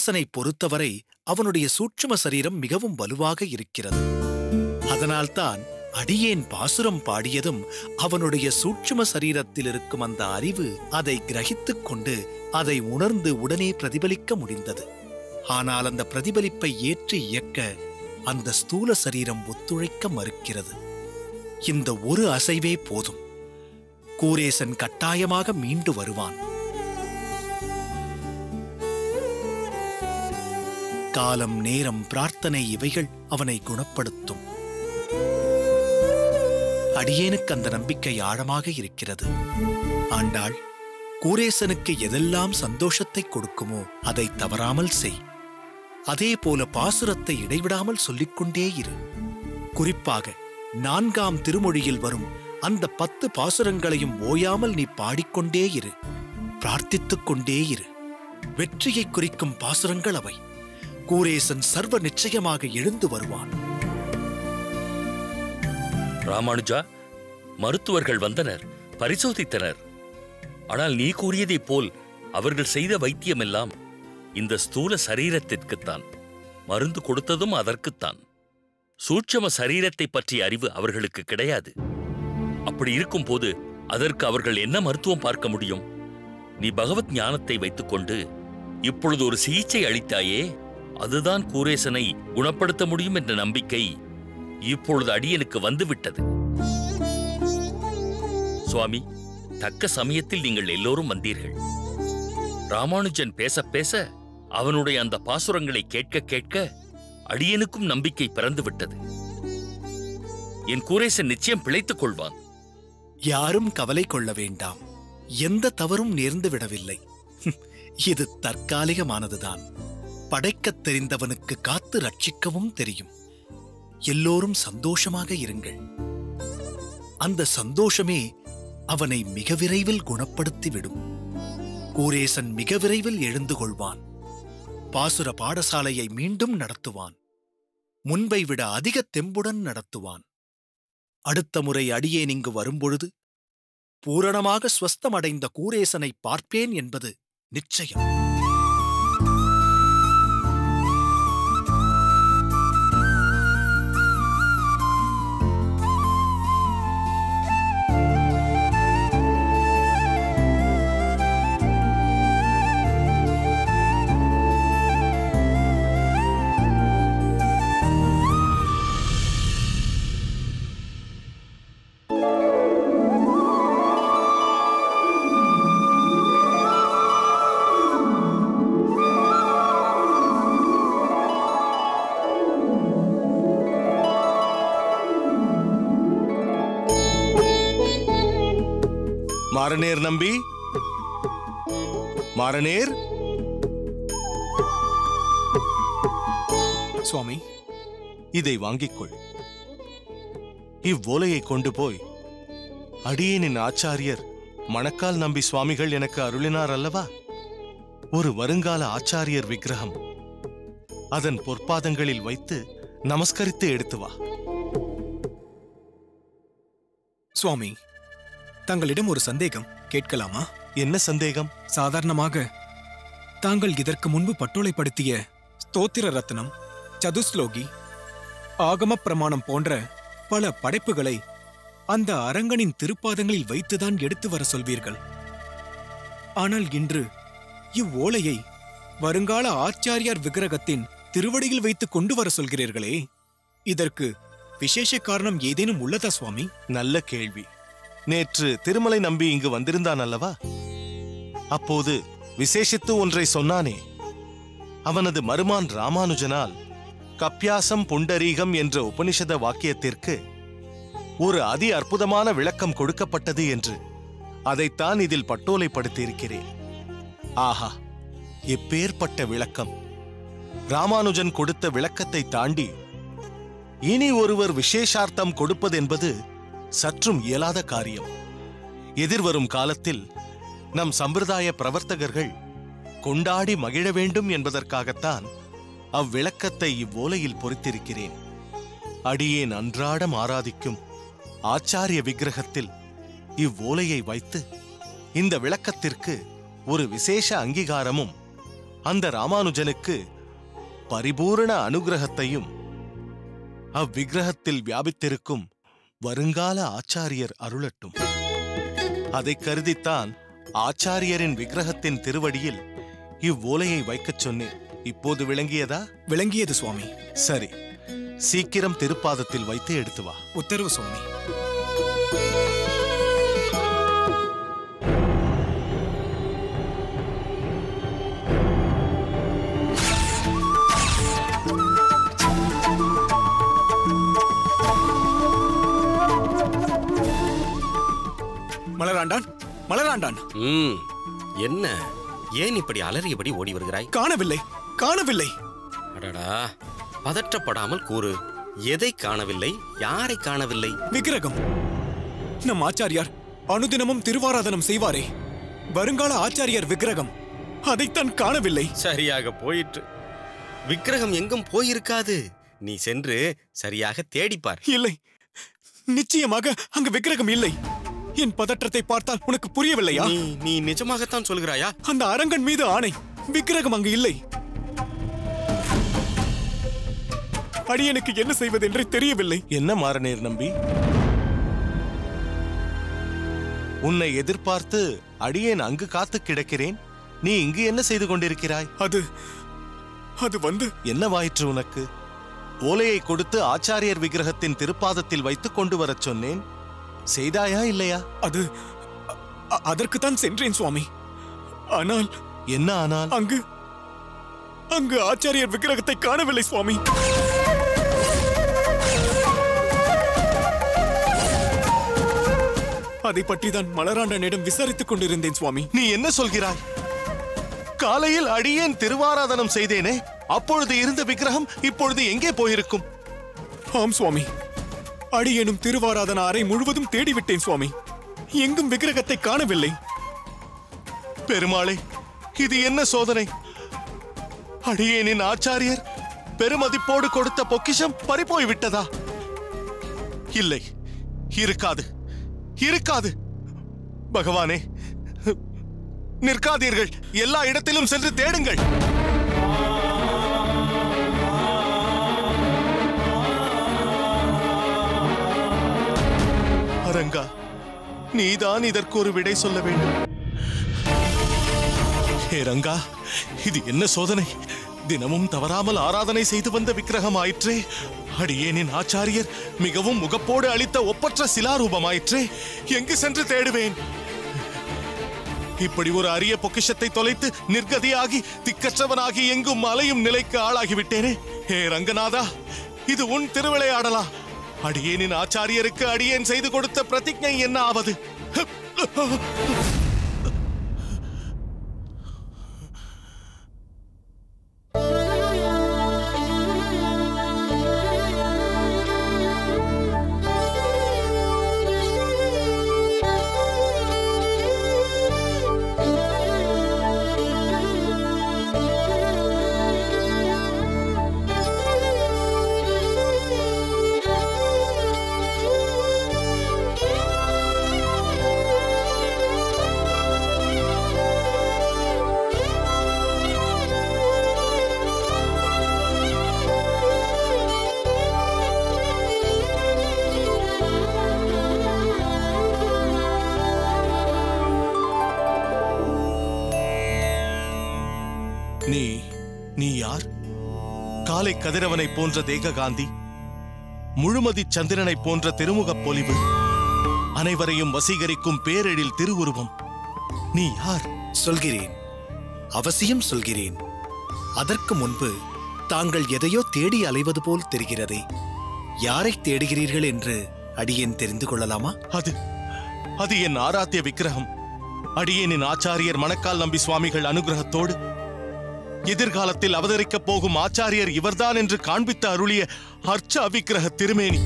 குரேசனை பொறுத்தவரை அவனுடைய சூட்சும சரீரம் மிகவும் வலுவாக இருக்கிறது அதனால்தான் அடியேன் பாசுரம் பாடியதும் அவனுடைய சூட்சும சரீரத்தில் இருக்கும் அந்த அறிவு அதை கிரகித்துக் கொண்டு அதை உணர்ந்து உடனே பிரதிபலிக்க முடிந்தது ஆனால் அந்த பிரதிபலிப்பை ஏற்றி இயக்க அந்த ஸ்தூல சரீரம் ஒத்துழைக்க மறுக்கிறது இந்த ஒரு அசைவே போதும் கூரேசன் கட்டாயமாக மீண்டு வருவான் காலம் நேரம் பிரார்த்தனை இவைகள் அவனை குணப்படுத்தும் அடியேனுக்கு அந்த நம்பிக்கை ஆழமாக இருக்கிறது ஆண்டாள் கூரேசனுக்கு எதெல்லாம் சந்தோஷத்தை கொடுக்குமோ அதை தவறாமல் செய் அதே போல பாசுரத்தை இடைவிடாமல் சொல்லிக்கொண்டே இரு குறிப்பாக நான்காம் திருமொழியில் வரும் அந்த பத்து பாசுரங்களையும் ஓயாமல் நீ பாடிக்கொண்டே இரு பிரார்த்தித்துக் கொண்டே இரு வெற்றியை குறிக்கும் பாசுரங்கள் அவை கூரேசன் சர்வ நிச்சயமாக எழுந்து வருவான் ராமானுஜா மருத்துவர்கள் வந்தனர் பரிசோதித்தனர் ஆனால் நீ கூறியதைப் போல் அவர்கள் செய்த வைத்தியமெல்லாம் இந்த ஸ்தூல சரீரத்திற்குத்தான் மருந்து கொடுத்ததும் அதற்குத்தான் சூட்சம சரீரத்தை பற்றிய அறிவு அவர்களுக்கு கிடையாது அப்படி இருக்கும்போது அதற்கு அவர்கள் என்ன மருத்துவம் பார்க்க முடியும் நீ பகவத் ஞானத்தை வைத்துக்கொண்டு இப்பொழுது ஒரு சிகிச்சை அளித்தாயே அதுதான் கூரேசனை குணப்படுத்த முடியும் என்ற நம்பிக்கை இப்பொழுது அடியனுக்கு வந்துவிட்டது சுவாமி தக்க சமயத்தில் நீங்கள் எல்லோரும் வந்தீர்கள் ராமானுஜன் பேச பேச அவனுடைய அந்த பாசுரங்களை கேட்க கேட்க அடியனுக்கும் நம்பிக்கை பிறந்து விட்டது என் கூரேசன் நிச்சயம் பிழைத்துக் கொள்வான் யாரும் கவலை கொள்ள வேண்டாம் எந்த தவறும் நேர்ந்து விடவில்லை இது தற்காலிகமானதுதான் படைக்கத் தெரிந்தவனுக்கு காத்து ரட்சிக்கவும் தெரியும் எல்லோரும் சந்தோஷமாக இருங்கள் அந்த சந்தோஷமே அவனை மிக விரைவில் குணப்படுத்தி விடும் கூரேசன் மிக விரைவில் எழுந்து கொள்வான் பாசுர பாடசாலையை மீண்டும் நடத்துவான் முன்பை விட அதிக தெம்புடன் நடத்துவான் அடுத்த முறை அடியேன் இங்கு வரும்பொழுது பூரணமாக ஸ்வஸ்தமடைந்த கூரேசனை பார்ப்பேன் என்பது நிச்சயம் மாரநேர் நம்பி மாரநேர் சுவாமி இதை வாங்கிக் கொள் இவ்வோலையை கொண்டு போய் அடியேனின் ஆச்சாரியர் மணக்கால் நம்பி சுவாமிகள் எனக்கு அருளினார் அல்லவா ஒரு வருங்கால ஆச்சாரியர் விக்கிரகம் அதன் பொற்பாதங்களில் வைத்து நமஸ்கரித்து எடுத்து வா சுவாமி தங்களிடம் ஒரு சந்தேகம் கேட்கலாமா என்ன சந்தேகம் சாதாரணமாக தாங்கள் இதற்கு முன்பு பட்டோலைப்படுத்திய ஸ்தோத்திர ரத்னம் சதுஸ்லோகி ஆகம பிரமாணம் போன்ற பல படைப்புகளை அந்த அரங்கனின் திருப்பாதங்களில் வைத்துதான் எடுத்து வர சொல்வீர்கள் ஆனால் இன்று இவ்வோலையை வருங்கால ஆச்சாரியார் விக்கிரகத்தின் திருவடியில் வைத்து கொண்டு வர சொல்கிறீர்களே இதற்கு விசேஷ காரணம் ஏதேனும் உள்ளதா சுவாமி நல்ல கேள்வி நேற்று திருமலை நம்பி இங்கு வந்திருந்தான் அல்லவா அப்போது விசேஷித்து ஒன்றை சொன்னானே அவனது மருமான் ராமானுஜனால் கப்யாசம் புண்டரீகம் என்ற உபனிஷத வாக்கியத்திற்கு ஒரு அதி அற்புதமான விளக்கம் கொடுக்கப்பட்டது என்று அதைத்தான் இதில் பட்டோலைப்படுத்தியிருக்கிறேன் ஆஹா எப்பேற்பட்ட விளக்கம் ராமானுஜன் கொடுத்த விளக்கத்தை தாண்டி இனி ஒருவர் விசேஷார்த்தம் கொடுப்பதென்பது சற்றும் இயலாத காரியம் எதிர்வரும் காலத்தில் நம் சம்பிரதாய பிரவர்த்தகர்கள் கொண்டாடி மகிழ வேண்டும் என்பதற்காகத்தான் அவ்விளக்கத்தை இவ்வோலையில் பொறித்திருக்கிறேன் அடியேன் அன்றாடம் ஆராதிக்கும் ஆச்சாரிய விக்கிரகத்தில் இவ்வோலையை வைத்து இந்த விளக்கத்திற்கு ஒரு விசேஷ அங்கீகாரமும் அந்த ராமானுஜனுக்கு பரிபூரண அனுகிரகத்தையும் அவ்விக்கிரகத்தில் வியாபித்திருக்கும் வருங்கால ஆச்சாரியர் அருளட்டும் அதைக் கருதித்தான் ஆச்சாரியரின் விக்கிரகத்தின் திருவடியில் இவ்வோலையை வைக்கச் சொன்னேன் இப்போது விளங்கியதா விளங்கியது சுவாமி சரி சீக்கிரம் திருப்பாதத்தில் வைத்து எடுத்து வா உத்தரவு சுவாமி மலராண்டான் மலராண்டான் ம் என்ன ஏன் இப்படி அலறியபடி ஓடி வருகிறாய் காணவில்லை காணவில்லை அடடா பதற்றப்படாமல் கூறு எதை காணவில்லை யாரை காணவில்லை விக்கிரகம் நம் ஆச்சாரியார் அனுதினமும் திருவாராதனம் செய்வாரே வருங்கால ஆச்சாரியார் விக்கிரகம் அதைத்தான் காணவில்லை சரியாக போயிற்று விக்கிரகம் எங்கும் போயிருக்காது நீ சென்று சரியாக தேடிப்பார் இல்லை நிச்சயமாக அங்கு விக்கிரகம் இல்லை என் பதற்றத்தை பார்த்தால் உனக்கு புரியவில்லையா நீ நீ நிஜமாகத்தான் சொல்கிறாயா அந்த அரங்கன் மீது ஆணை விக்கிரகம் அங்கு இல்லை அடியனுக்கு என்ன செய்வதென்றே தெரியவில்லை என்ன மாறநேர் நம்பி உன்னை எதிர்பார்த்து அடியேன் அங்கு காத்து கிடக்கிறேன் நீ இங்கு என்ன செய்து கொண்டிருக்கிறாய் அது அது வந்து என்னவாயிற்று உனக்கு ஓலையை கொடுத்து ஆச்சாரியர் விக்கிரகத்தின் திருப்பாதத்தில் வைத்துக் கொண்டு வரச் சொன்னேன் செய்தாயா இல்லையா அது அ- அதற்குத்தான் சென்றேன் சுவாமி ஆனால் என்ன ஆனால் அங்கு அங்கு ஆச்சாரியர் விக்கிரகத்தை காணவில்லை சுவாமி அதை பற்றி தான் மலராண்டனிடம் விசாரித்துக் கொண்டிருந்தேன் சுவாமி நீ என்ன சொல்கிறாய் காலையில் அடியேன் திருவாராதனம் செய்தேனே அப்பொழுது இருந்த விக்கிரகம் இப்பொழுது எங்கே போயிருக்கும் ஆம் சுவாமி அடியேனும் திருவாராதன அறை முழுவதும் தேடிவிட்டேன் சுவாமி எங்கும் விக்கிரகத்தை காணவில்லை பெருமாளே இது என்ன சோதனை அடியேனின் ஆச்சாரியர் பெருமதிப்போடு கொடுத்த பொக்கிஷம் பறிபோய் விட்டதா இல்லை இருக்காது இருக்காது பகவானே நிற்காதீர்கள் எல்லா இடத்திலும் சென்று தேடுங்கள் அரங்கா நீதான் இதற்கு ஒரு விடை சொல்ல வேண்டும் ஹே ரங்கா இது என்ன சோதனை தினமும் தவறாமல் ஆராதனை செய்து வந்த விக்கிரகம் ஆயிற்றே அடியேனின் ஆச்சாரியர் மிகவும் முகப்போடு அளித்த ஒப்பற்ற சிலாரூபமாயிற்றே எங்கு சென்று தேடுவேன் இப்படி ஒரு அரிய பொக்கிஷத்தை தொலைத்து நிர்கதியாகி திக்கற்றவனாகி எங்கும் அலையும் நிலைக்கு ஆளாகிவிட்டேனே ஹே ரங்கநாதா இது உன் திருவிளையாடலா அடியேனின் ஆச்சாரியருக்கு அடியேன் செய்து கொடுத்த பிரதிஜை என்ன ஆவது நீ நீ யார் காலை கதிரவனைப் போன்ற தேககாந்தி முழுமதி சந்திரனைப் போன்ற திருமுகப் பொலிவு அனைவரையும் வசீகரிக்கும் பேரெழில் திருவுருவம் நீ யார் சொல்கிறேன் அவசியம் சொல்கிறேன் அதற்கு முன்பு தாங்கள் எதையோ தேடி அலைவது போல் தெரிகிறதே யாரை தேடுகிறீர்கள் என்று அடியேன் தெரிந்து கொள்ளலாமா அது அது என் ஆராத்திய விக்கிரகம் அடியேனின் ஆச்சாரியர் மணக்கால் நம்பி சுவாமிகள் அனுகிரகத்தோடு எதிர்காலத்தில் அவதரிக்கப் போகும் ஆச்சாரியர் இவர்தான் என்று காண்பித்து அருளிய அர்ச்ச அவிக்கிரக திருமேனி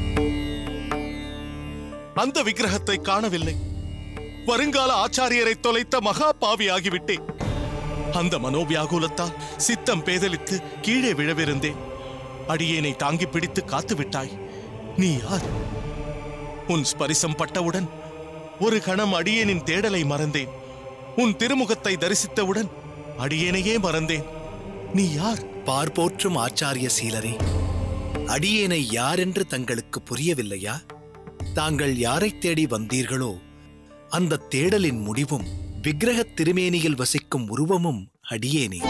அந்த விக்கிரகத்தை காணவில்லை வருங்கால ஆச்சாரியரை தொலைத்த மகா பாவி ஆகிவிட்டேன் அந்த மனோவியாகுலத்தால் சித்தம் பேதலித்து கீழே விழவிருந்தேன் அடியேனை தாங்கி பிடித்து காத்து விட்டாய் நீ யார் உன் ஸ்பரிசம் பட்டவுடன் ஒரு கணம் அடியேனின் தேடலை மறந்தேன் உன் திருமுகத்தை தரிசித்தவுடன் அடியேனையே மறந்தேன் நீ யார் பார்போற்றும் ஆச்சாரிய சீலரே அடியேனை யாரென்று தங்களுக்கு புரியவில்லையா தாங்கள் யாரைத் தேடி வந்தீர்களோ அந்த தேடலின் முடிவும் விக்கிரகத் திருமேனியில் வசிக்கும் உருவமும் அடியேனே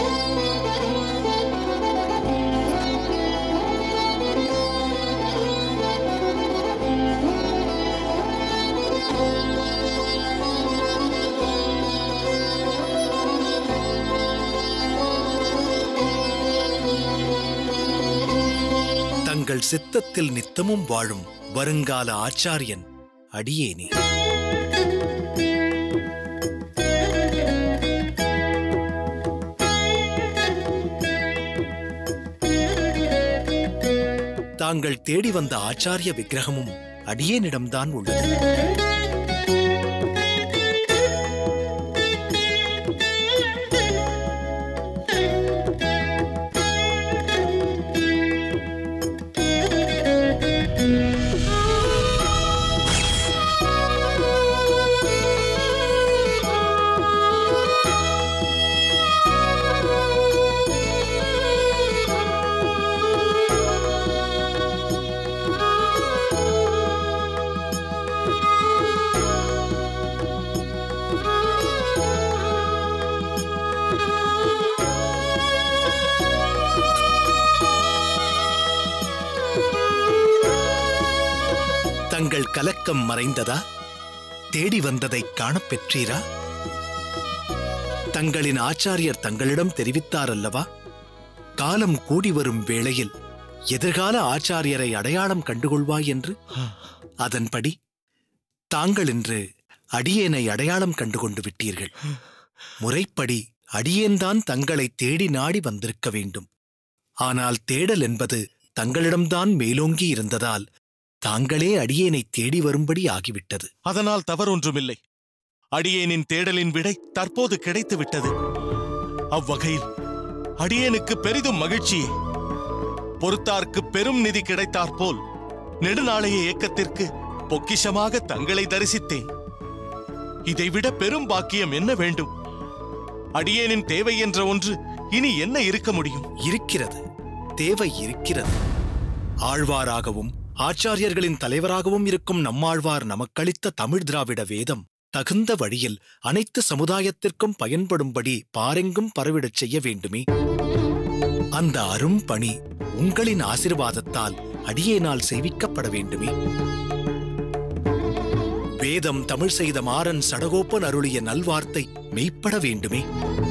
தங்கள் சித்தத்தில் நித்தமும் வாழும் வருங்கால ஆச்சாரியன் அடியேனே தாங்கள் தேடி வந்த ஆச்சாரிய விக்கிரகமும் அடியேனிடம்தான் உள்ளது தங்கள் கலக்கம் மறைந்ததா தேடி வந்ததைக் காணப் பெற்றீரா தங்களின் ஆச்சாரியர் தங்களிடம் தெரிவித்தார் அல்லவா காலம் கூடி வரும் வேளையில் எதிர்கால ஆச்சாரியரை அடையாளம் கண்டுகொள்வாய் என்று அதன்படி தாங்கள் இன்று அடியேனை அடையாளம் கண்டுகொண்டு விட்டீர்கள் முறைப்படி அடியேன்தான் தங்களை தேடி நாடி வந்திருக்க வேண்டும் ஆனால் தேடல் என்பது தங்களிடம்தான் மேலோங்கி இருந்ததால் தாங்களே அடியேனை தேடி வரும்படி ஆகிவிட்டது அதனால் தவறொன்றுமில்லை அடியேனின் தேடலின் விடை தற்போது கிடைத்து விட்டது அவ்வகையில் அடியேனுக்கு பெரிதும் மகிழ்ச்சியே பொறுத்தார்க்கு பெரும் நிதி கிடைத்தாற்போல் நெடுநாளைய இயக்கத்திற்கு பொக்கிஷமாக தங்களை தரிசித்தேன் இதைவிட பெரும் பாக்கியம் என்ன வேண்டும் அடியேனின் தேவை என்ற ஒன்று இனி என்ன இருக்க முடியும் இருக்கிறது தேவை இருக்கிறது ஆழ்வாராகவும் ஆச்சாரியர்களின் தலைவராகவும் இருக்கும் நம்மாழ்வார் நமக்களித்த தமிழ் திராவிட வேதம் தகுந்த வழியில் அனைத்து சமுதாயத்திற்கும் பயன்படும்படி பாரெங்கும் பரவிடச் செய்ய வேண்டுமே அந்த அரும் பணி உங்களின் ஆசிர்வாதத்தால் அடியேனால் செய்விக்கப்பட வேண்டுமே வேதம் தமிழ் செய்த மாறன் சடகோப்பன் அருளிய நல்வார்த்தை மெய்ப்பட வேண்டுமே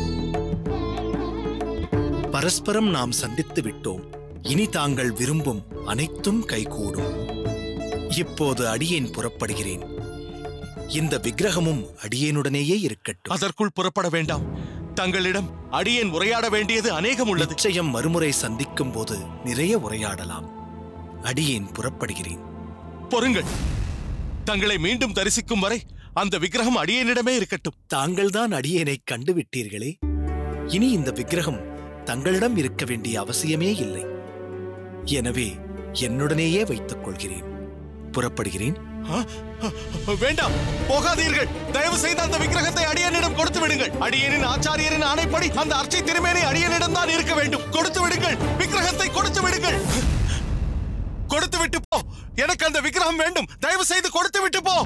பரஸ்பரம் நாம் சந்தித்து விட்டோம் இனி தாங்கள் விரும்பும் அனைத்தும் கைகூடும் இப்போது அடியேன் புறப்படுகிறேன் இந்த விக்கிரகமும் அடியேனுடனேயே இருக்கட்டும் அதற்குள் புறப்பட வேண்டாம் தங்களிடம் அடியேன் உரையாட வேண்டியது அநேகம் உள்ளது நிச்சயம் மறுமுறை சந்திக்கும் போது நிறைய உரையாடலாம் அடியேன் புறப்படுகிறேன் பொறுங்கள் தங்களை மீண்டும் தரிசிக்கும் வரை அந்த விக்கிரகம் அடியேனிடமே இருக்கட்டும் தாங்கள்தான் அடியேனை கண்டுவிட்டீர்களே இனி இந்த விக்கிரகம் தங்களிடம் இருக்க வேண்டிய அவசியமே இல்லை எனவே என்னுடனேயே வைத்துக் கொள்கிறேன் புறப்படுகிறேன் ஆ? வேண்டாம் போகாதீர்கள் தயவு செய்து அந்த விக்கிரகத்தை அடியனிடம் கொடுத்து விடுங்கள் அடியனின் ஆச்சாரியரின் ஆணைப்படி அந்த அர்ச்சை திருமேனி அடியனிடம் தான் இருக்க வேண்டும் கொடுத்து விடுங்கள் விக்கிரகத்தை கொடுத்து விடுங்கள் கொடுத்து விட்டு போ எனக்கு அந்த விக்கிரகம் வேண்டும் தயவு செய்து கொடுத்து விட்டு போ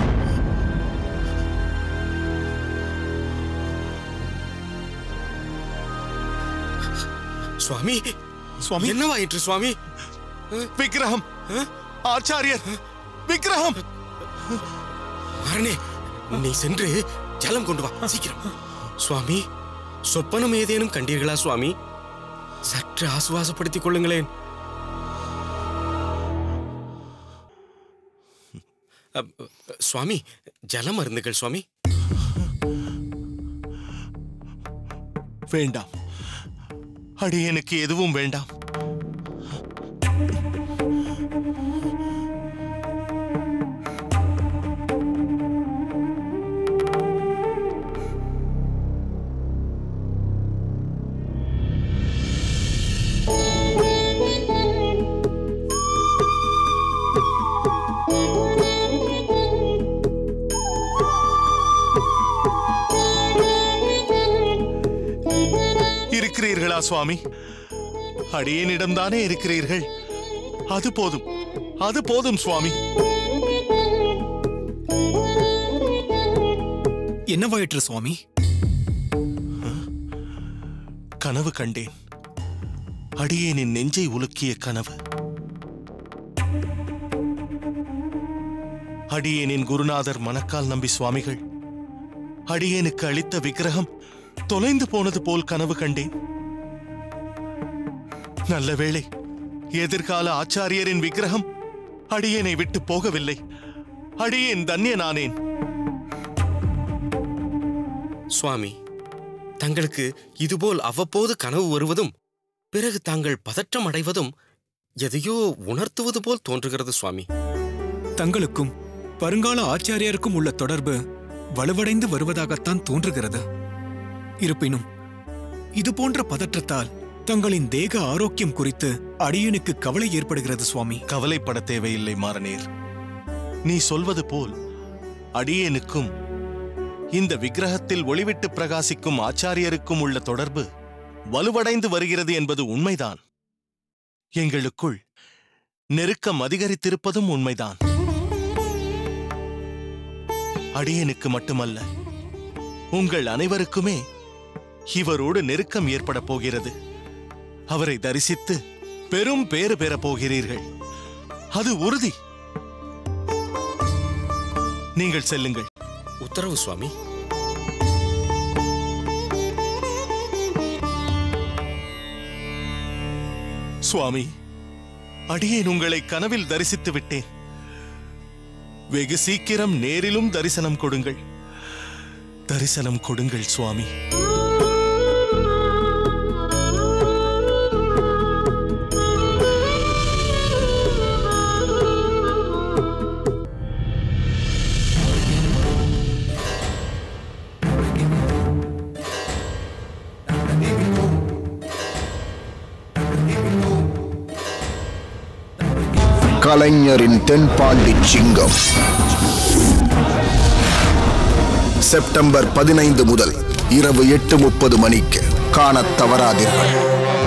சுவாமி சுவாமி என்னவாயிற்று சுவாமி விக்கிரகம் ஆச்சாரியர் விக்கிரகம் அரணே நீ சென்று ஜலம் கொண்டு வா சீக்கிரம் சுவாமி சொப்பனம் ஏதேனும் கண்டீர்களா சுவாமி சற்று ஆசுவாசப்படுத்திக் கொள்ளுங்களேன் அப், சுவாமி ஜலம் அருந்துகள் சுவாமி வேண்டாம் அடியனுக்கு எதுவும் வேண்டாம் சுவாமி அடியேனிடம்தானே இருக்கிறீர்கள் அது போதும் அது போதும் சுவாமி என்னவாயிற்று சுவாமி கனவு கண்டேன் அடியேனின் நெஞ்சை உலுக்கிய கனவு அடியேனின் குருநாதர் மணக்கால் நம்பி சுவாமிகள் அடியேனுக்கு அளித்த விக்கிரகம் தொலைந்து போனது போல் கனவு கண்டேன் நல்ல வேளை எதிர்கால ஆச்சாரியரின் விக்கிரகம் அடியேனை விட்டு போகவில்லை அடியேன் தன்யனானேன் சுவாமி தங்களுக்கு இதுபோல் அவ்வப்போது கனவு வருவதும் பிறகு தாங்கள் பதற்றம் அடைவதும் எதையோ உணர்த்துவது போல் தோன்றுகிறது சுவாமி தங்களுக்கும் வருங்கால ஆச்சாரியாருக்கும் உள்ள தொடர்பு வலுவடைந்து வருவதாகத்தான் தோன்றுகிறது இருப்பினும் இது போன்ற பதற்றத்தால் தங்களின் தேக ஆரோக்கியம் குறித்து அடியனுக்கு கவலை ஏற்படுகிறது சுவாமி கவலைப்பட தேவையில்லை மாறனேர் நீ சொல்வது போல் அடியேனுக்கும் இந்த விக்கிரகத்தில் ஒளிவிட்டு பிரகாசிக்கும் ஆச்சாரியருக்கும் உள்ள தொடர்பு வலுவடைந்து வருகிறது என்பது உண்மைதான் எங்களுக்குள் நெருக்கம் அதிகரித்திருப்பதும் உண்மைதான் அடியேனுக்கு மட்டுமல்ல உங்கள் அனைவருக்குமே இவரோடு நெருக்கம் ஏற்பட போகிறது அவரை தரிசித்து பெரும் பேறு பெறப் போகிறீர்கள் அது உறுதி நீங்கள் செல்லுங்கள் உத்தரவு சுவாமி சுவாமி அடியேன் உங்களை கனவில் தரிசித்து விட்டேன் வெகு சீக்கிரம் நேரிலும் தரிசனம் கொடுங்கள் தரிசனம் கொடுங்கள் சுவாமி கலைஞரின் தென்பாண்டி சிங்கம் செப்டம்பர் பதினைந்து முதல் இரவு எட்டு முப்பது மணிக்கு காணத் தவறாதீர்கள்